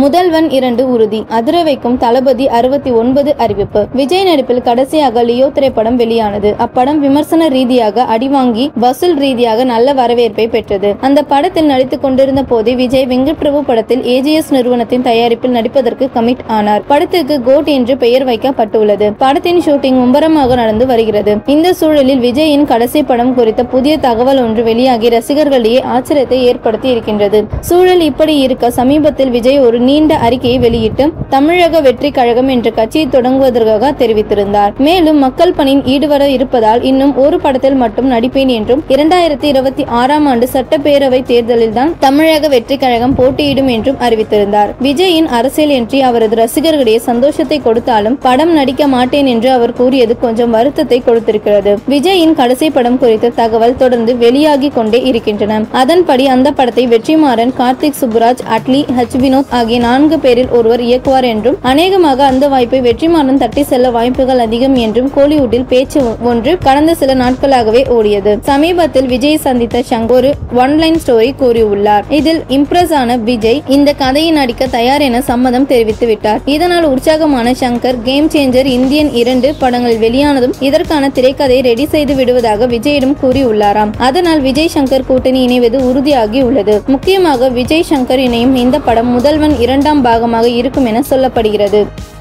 முதல்வன் இரண்டு உறுதி அதிர வைக்கும் தளபதி அறுபத்தி ஒன்பது அறிவிப்பு விஜய் நடிப்பில் கடைசியாக லியோ திரைப்படம் வெளியானது அப்படம் விமர்சன ரீதியாக அடிவாங்கி வசூல் ரீதியாக நல்ல வரவேற்பை பெற்றது அந்த படத்தில் நடித்துக் கொண்டிருந்த போதே விஜய் வெங்கட் பிரபு படத்தில் ஏஜிஎஸ் நிறுவனத்தின் தயாரிப்பில் நடிப்பதற்கு கமிட் ஆனார் படத்துக்கு கோட் என்று பெயர் வைக்கப்பட்டுள்ளது படத்தின் ஷூட்டிங் மும்பரமாக நடந்து வருகிறது இந்த சூழலில் விஜயின் கடைசி படம் குறித்த புதிய தகவல் ஒன்று வெளியாகி ரசிகர்களிடையே ஆச்சரியத்தை ஏற்படுத்தி இருக்கின்றது சூழல் இப்படி இருக்க சமீபத்தில் விஜய் ஒரு நீண்ட அறிக்கையை வெளியிட்டு தமிழக வெற்றி கழகம் என்ற கட்சியை தொடங்குவதற்காக தெரிவித்திருந்தார் மேலும் மக்கள் பணியில் ஈடுபட இருப்பதால் இன்னும் ஒரு படத்தில் மட்டும் நடிப்பேன் என்றும் இரண்டாயிரத்தி இருபத்தி ஆறாம் ஆண்டு சட்டப்பேரவை தேர்தலில் தான் தமிழக வெற்றி கழகம் போட்டியிடும் என்றும் அறிவித்திருந்தார் விஜயின் அரசியல் என்றி அவரது ரசிகர்களிடையே சந்தோஷத்தை கொடுத்தாலும் படம் நடிக்க மாட்டேன் என்று அவர் கூறியது கொஞ்சம் வருத்தத்தை கொடுத்திருக்கிறது விஜயின் கடைசி படம் குறித்த தகவல் தொடர்ந்து வெளியாகி கொண்டே இருக்கின்றன அதன்படி அந்த படத்தை வெற்றிமாறன் கார்த்திக் சுப்புராஜ் அட்லி ஹச் வினோத் ஆகிய நான்கு பேரில் ஒருவர் இயக்குவார் என்றும் அநேகமாக அந்த வாய்ப்பை வெற்றிமாறன் தட்டி செல்ல வாய்ப்புகள் அதிகம் என்றும் கோலிவுட்டில் பேச்சு ஒன்று கடந்த சில நாட்களாகவே ஓடியது சமீபத்தில் விஜய் சந்தித்த சங்கர் ஒரு ஒன்லைன் ஸ்டோரி கூறியுள்ளார் இதில் இம்ப்ரெஸ் ஆன விஜய் இந்த கதையை நடிக்க தயார் என சம்மதம் தெரிவித்து விட்டார் இதனால் உற்சாகமான சங்கர் கேம் சேஞ்சர் இந்தியன் இரண்டு படங்கள் வெளியானதும் இதற்கான திரைக்கதையை ரெடி செய்து விடுவதாக விஜயிடம் கூறியுள்ளாராம் அதனால் விஜய் சங்கர் கூட்டணி இணைவது உறுதியாகி உள்ளது முக்கியமாக விஜய் சங்கர் இணையும் இந்த படம் முதல்வன் இரண்டாம் பாகமாக இருக்கும் என சொல்லப்படுகிறது